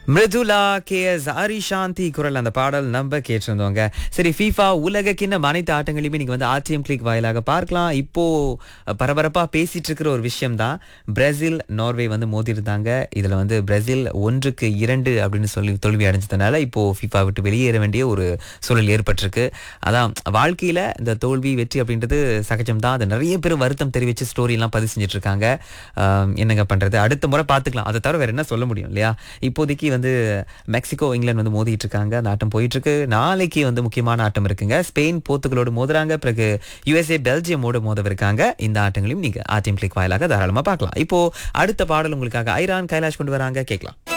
Mridula K S ஹரிசாந்தி குரல் அந்த பாடல் நம்ம கேட்டிருந்தோங்க சரி ஃபீஃபா உலக கிண்ணம் அனைத்து ஆட்டங்களையுமே நீங்க வந்து ஆர்டிஎம் கிளிக் வாயிலாக பார்க்கலாம் இப்போ பரபரப்பா பேசிட்டு இருக்கிற ஒரு விஷயம் தான் பிரேசில் நார்வே வந்து மோதி இருந்தாங்க இதுல வந்து பிரேசில் ஒன்றுக்கு இரண்டு அப்படின்னு சொல்லி தோல்வி அடைஞ்சதுனால இப்போ ஃபீஃபா விட்டு வெளியேற வேண்டிய ஒரு சூழல் ஏற்பட்டிருக்கு அதான் வாழ்க்கையில இந்த தோல்வி வெற்றி அப்படின்றது சகஜம் தான் அது நிறைய பேர் வருத்தம் தெரிவிச்சு ஸ்டோரி எல்லாம் பதிவு செஞ்சுட்டு இருக்காங்க ஆம், என்னங்க பண்றது அடுத்த முறை பார்த்துக்கலாம் அதை தவிர வேற என்ன சொல்ல முடியும் இல்லையா இப்போதைக்கு வந்து மெக்சிகோ இங்கிலாந்து வந்து மோதிட்டு இருக்காங்க அந்த ஆட்டம் போயிட்டு இருக்கு நாளைக்கு வந்து முக்கியமான ஆட்டம் இருக்குங்க ஸ்பெயின் போர்த்துகலோடு மோதுறாங்க பிறகு யுஎஸ்ஏ பெல்ஜியமோடு மோதவிருக்காங்க இந்த ஆட்டங்களையும் நீங்க ஆர்டிஎம் கிளிக் வாயிலாக தாராளமா பார்க்கலாம் இப்போ அடுத்த பாடல் உங்களுக்காக ஐரான் கைலாஷ் கொண்டு வராங்க கேட்கலாம்